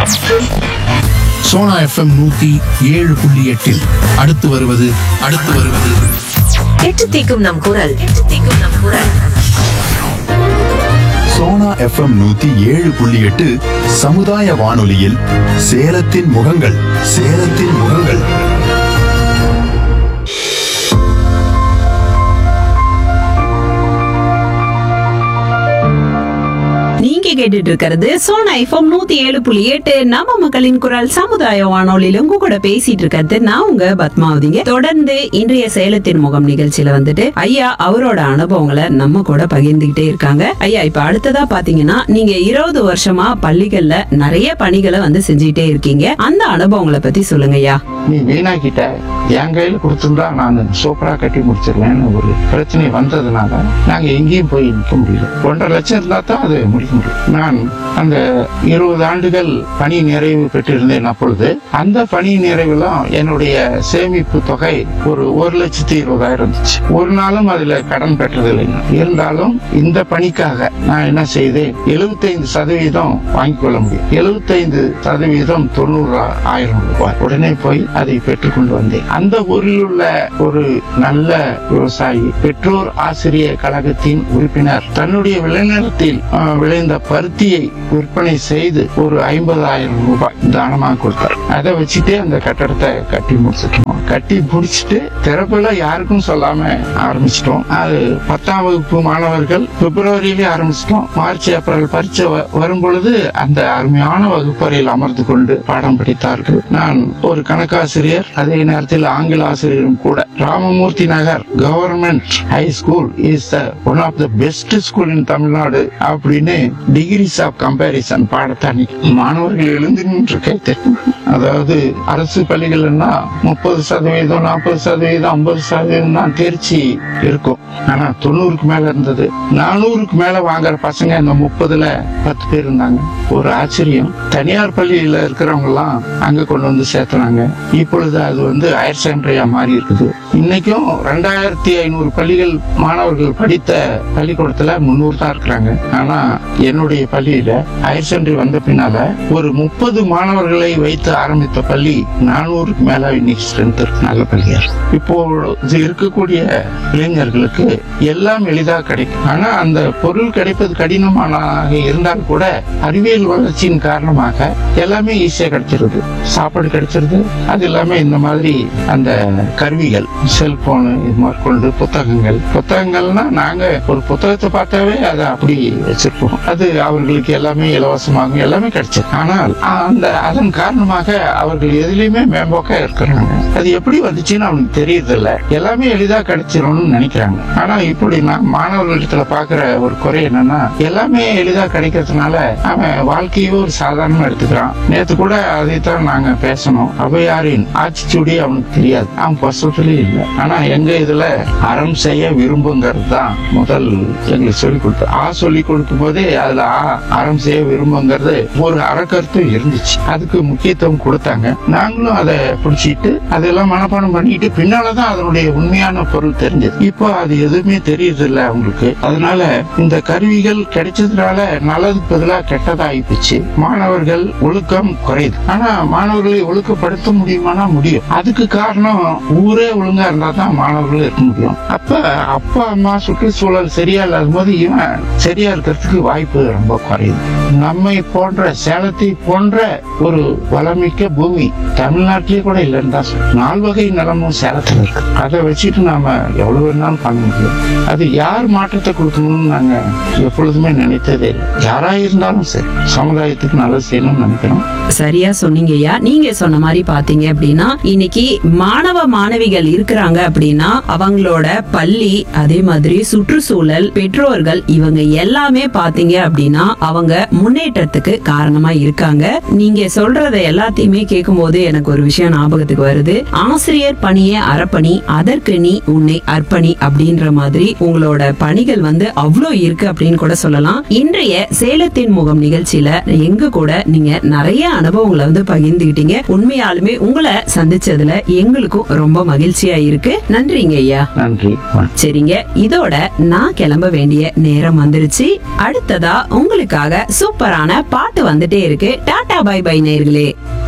Sona FM நூத்தி ஏழு புள்ளி எட்டில் அடுத்து வருவது அடுத்து வருவது எட்டு தீக்கும் நம் குரல் எட்டு தீக்கும் நம் குரல் சோனா எஃப்எம் நூத்தி ஏழு புள்ளி எட்டு சமுதாய வானொலியில் சேலத்தின் முகங்கள் சேலத்தின் முகங்கள் நீங்க கேட்டுட்டு இருக்கிறது சோனா எஃப்எம் நூத்தி ஏழு புள்ளி எட்டு நம்ம மக்களின் குரல் சமுதாய வானொலியில உங்க கூட பேசிட்டு இருக்கிறது நான் உங்க பத்மாவதிங்க தொடர்ந்து இன்றைய சேலத்தின் முகம் நிகழ்ச்சியில வந்துட்டு ஐயா அவரோட அனுபவங்களை நம்ம கூட பகிர்ந்துகிட்டே இருக்காங்க ஐயா இப்ப அடுத்ததா பாத்தீங்கன்னா நீங்க இருபது வருஷமா பள்ளிகள்ல நிறைய பணிகளை வந்து செஞ்சுட்டே இருக்கீங்க அந்த அனுபவங்களை பத்தி சொல்லுங்க ஐயா நீ வீணாக்கிட்ட என் கையில கொடுத்திருந்தா நான் சூப்பரா கட்டி முடிச்சிருவேன்னு ஒரு பிரச்சனை வந்ததுனால நாங்க எங்கேயும் போய் நிக்க முடியல ஒன்றரை லட்சம் இருந்தா தான் அது முடிக்க முடியும் நான் அந்த இருபது ஆண்டுகள் பணி நிறைவு பெற்றிருந்தேன் அப்பொழுது அந்த பணி நிறைவுலாம் என்னுடைய சேமிப்பு தொகை ஒரு ஒரு லட்சத்தி இருபதாயிரம் இருந்துச்சு ஒரு நாளும் அதுல கடன் பெற்றதில்லை இருந்தாலும் இந்த பணிக்காக நான் என்ன செய்தேன் 75% சதவீதம் வாங்கிக் கொள்ள முடியும் 75% சதவீதம் தொண்ணூறு ஆயிரம் ரூபாய் உடனே போய் அதை பெற்றுக்கொண்டு வந்தேன் அந்த ஊரில் உள்ள ஒரு நல்ல விவசாயி பெற்றோர் ஆசிரியர் கழகத்தின் உறுப்பினர் தன்னுடைய விளைநிலத்தில் ஆஹ், விளைந்த பருத்தியை விற்பனை செய்து ஒரு ஐம்பதாயிரம் ரூபாய் தானமாக கொடுத்தார் அதை வச்சுட்டே அந்த கட்டடத்தை கட்டி முடிச்சிட்டோம் கட்டி முடிச்சிட்டு திறப்புல யாருக்கும் சொல்லாம ஆரம்பிச்சிட்டோம் அது பத்தாம் வகுப்பு மாணவர்கள் பிப்ரவரியிலே ஆரம்பிச்சிட்டோம் மார்ச் ஏப்ரல் பரீட்சை வ- வரும் பொழுது அந்த அருமையான வகுப்பறையில் அமர்ந்து கொண்டு பாடம் படித்தார்கள் நான் ஒரு கணக்காசிரியர் அதே நேரத்தில் ஆங்கில ஆசிரியரும் கூட Ramamurthy Nagar government high school is one of the best school in Tamil Nadu அப்படின்னு டிகிரிஸ் ஆஃப் கம்பேரிசன் பாடத்தை அன்னைக்கு மாணவர்கள் எழுந்து நின்று கேட்டேன் அதாவது அரசு பள்ளிகள்னா முப்பது சதவீதம் நாற்பது சதவீதம் ஐம்பது சதவீதம் தான் தேர்ச்சி இருக்கும் ஆனா தொண்ணூறுக்கு மேல இருந்தது நானூறுக்கு மேல வாங்குற பசங்க இந்த முப்பதுல பத்து பேர் இருந்தாங்க ஒரு ஆச்சரியம் தனியார் பள்ளியில இருக்கிறவங்க எல்லாம் அங்க கொண்டு வந்து சேர்த்துனாங்க இப்பொழுது அது வந்து ஹையர் செகண்டரியா மாறி இருக்குது இன்னைக்கும் ரெண்டாயிரத்தி ஐநூறு பள்ளிகள் மாணவர்கள் படித்த பள்ளிக்கூடத்துல முன்னூறு தான் இருக்கிறாங்க ஆனா என்னுடைய பள்ளியில ஹையர் செகண்டரி வந்த பின்னால ஒரு முப்பது மாணவர்களை வைத்து ஆரம்பித்த பள்ளி நானூறுக்கு மேல இன்னைக்கு ஸ்ட்ரென்த் இருக்கு நல்ல பள்ளியா இருக்கு. இப்போ இது இருக்கக்கூடிய இளைஞர்களுக்கு எல்லாம் எளிதா கிடைக்கும் ஆனா அந்த பொருள் கிடைப்பது கடினமானாக இருந்தால் கூட அறிவியல் வளர்ச்சியின் காரணமாக எல்லாமே ஈஸியா கிடைச்சிருது சாப்பாடு கிடைச்சிருது அது எல்லாமே இந்த மாதிரி அந்த கருவிகள் செல்போனு இது மாதிரி கொண்டு புத்தகங்கள் புத்தகங்கள்னா நாங்க ஒரு புத்தகத்தை பார்த்தாவே அதை அப்படி வச்சிருப்போம் அது அவர்களுக்கு எல்லாமே இலவசமாக எல்லாமே கிடைச்சது ஆனால் அந்த அதன் காரணமாக அவர்கள் எதுலயுமே மேம்போக்கா இருக்கிறாங்க அது எப்படி வந்துச்சுன்னு அவனுக்கு தெரியுது இல்ல எல்லாமே எளிதா கிடைச்சிரும்னு நினைக்கிறாங்க ஆனா இப்படி நான் மாணவர்களிடத்துல பாக்குற ஒரு குறை என்னன்னா எல்லாமே எளிதா கிடைக்கிறதுனால அவன் வாழ்க்கையே ஒரு சாதாரணமா எடுத்துக்கிறான் நேத்து கூட அதைத்தான் நாங்க பேசணும் அவையாரின் ஆட்சிச்சூடி அவனுக்கு தெரியாது அவன் புஸ்தகத்திலே இல்லை ஆனா எங்க இதுல அறம் செய்ய விரும்புங்கிறது தான் முதல் எங்களுக்கு சொல்லி கொடுத்த ஆ சொல்லி கொடுக்கும் போதே அதுல ஆ அறம் செய்ய விரும்புங்கிறது ஒரு அறக்கருத்து இருந்துச்சு அதுக்கு முக்கியத்துவம் கொடுத்தாங்க நாங்களும் அதை பிடிச்சிட்டு அதெல்லாம் மனப்பாடம் பண்ணிட்டு பின்னாலதான் அதனுடைய உண்மையான பொருள் தெரிஞ்சது இப்போ அது எதுவுமே தெரியுது இல்ல அவங்களுக்கு அதனால இந்த கருவிகள் கிடைச்சதுனால நல்லதுக்கு பதிலா கெட்டதா ஆயிப்போச்சு மாணவர்கள் ஒழுக்கம் குறையுது ஆனா மாணவர்களை ஒழுக்கப்படுத்த முடியுமானா முடியும் அதுக்கு காரணம் ஊரே ஒழுங்கா இருந்தா தான் மாணவர்கள் இருக்க முடியும் அப்ப அப்பா அம்மா சுற்றுச்சூழல் சரியா இல்லாத போது இவன் சரியா இருக்கிறதுக்கு வாய்ப்பு ரொம்ப குறையுது நம்மை போன்ற சேலத்தை போன்ற ஒரு வளமிக்க பூமி தமிழ்நாட்டிலே கூட இல்லைன்னு தான் சொல்றேன். நால்வகை நிலமும் சேலத்துல இருக்கு அதை வச்சுட்டு நாம எவ்வளவு வேணாலும் பண்ண முடியும் அது யார் மாற்றத்தை கொடுக்கணும்னு நாங்க எப்பொழுதுமே நினைத்ததே இல்லை யாரா இருந்தாலும் சரி சமுதாயத்துக்கு நல்லது செய்யணும்னு நினைக்கிறோம் சரியா சொன்னீங்க ஐயா நீங்க சொன்ன மாதிரி பாத்தீங்க அப்படின்னா இன்னைக்கு மாணவ மாணவிகள் இருக்கிறாங்க அப்படின்னா அவங்களோட பள்ளி அதே மாதிரி சுற்றுச்சூழல் பெற்றோர்கள் இவங்க எல்லாமே பாத்தீங்க அப்படின்னா அவங்க முன்னேற்றத்துக்கு காரணமா இருக்காங்க நீங்க சொல்றத எல்லாத்தையுமே கேட்கும் போது எனக்கு ஒரு விஷயம் ஞாபகத்துக்கு வருது ஆசிரியர் பணியே அறப்பணி அதற்கு நீ உன்னை அர்ப்பணி அப்படின்ற மாதிரி உங்களோட பணிகள் வந்து அவ்வளோ இருக்கு அப்படின்னு கூட சொல்லலாம் இன்றைய சேலத்தின் முகம் நிகழ்ச்சியில எங்க கூட நீங்க நிறைய அனுபவங்களை வந்து பகிர்ந்துகிட்டீங்க உண்மையாலுமே உங்களை சந்திச்சதுல எங்களுக்கும் ரொம்ப மகிழ்ச்சியா இருக்கு நன்றிங்க ஐயா நன்றி வணக்கம். சரிங்க இதோட நான் கிளம்ப வேண்டிய நேரம் வந்துருச்சு அடுத்ததா உங்களுக்காக சூப்பரான பாட்டு வந்துட்டே இருக்கு டாடா பை பை நேர்களே